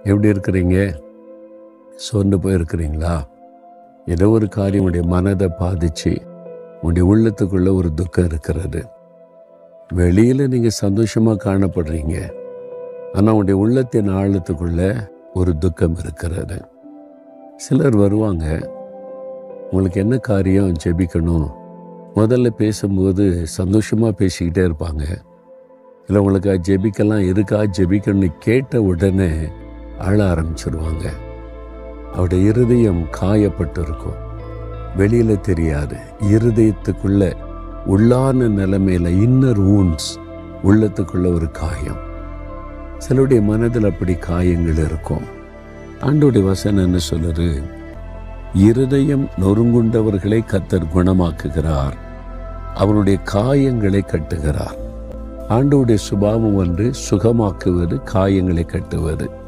எப்படி இருக்கிறீங்க சோர்ந்து போயிருக்கிறீங்களா ஏதோ ஒரு காரியம் உடைய மனதை பாதிச்சு உடைய உள்ளத்துக்குள்ள ஒரு துக்கம் இருக்கிறது வெளியில நீங்க சந்தோஷமா காணப்படுறீங்க ஆனா உடைய உள்ளத்தின் ஆழத்துக்குள்ள ஒரு துக்கம் இருக்கிறது சிலர் வருவாங்க உங்களுக்கு என்ன காரியம் ஜெபிக்கணும் முதல்ல பேசும்போது சந்தோஷமா பேசிக்கிட்டே இருப்பாங்க இல்லை உங்களுக்கு ஜெபிக்கலாம் இருக்கா ஜெபிக்கணும்னு கேட்ட உடனே அழ ஆரம்பிச்சிருவாங்க அவருடைய இருதயம் காயப்பட்டு இருக்கும் வெளியில தெரியாது இருதயத்துக்குள்ள உள்ளான நிலைமையில இன்னர் wounds உள்ளத்துக்குள்ள ஒரு காயம் சிலருடைய மனதில் அப்படி காயங்கள் இருக்கும் ஆண்டோடைய வசனம் என்ன சொல்லுது இருதயம் நொறுங்குண்டவர்களை கத்தர் குணமாக்குகிறார் அவருடைய காயங்களை கட்டுகிறார் ஆண்டோடைய சுபாவம் ஒன்று சுகமாக்குவது காயங்களை கட்டுவது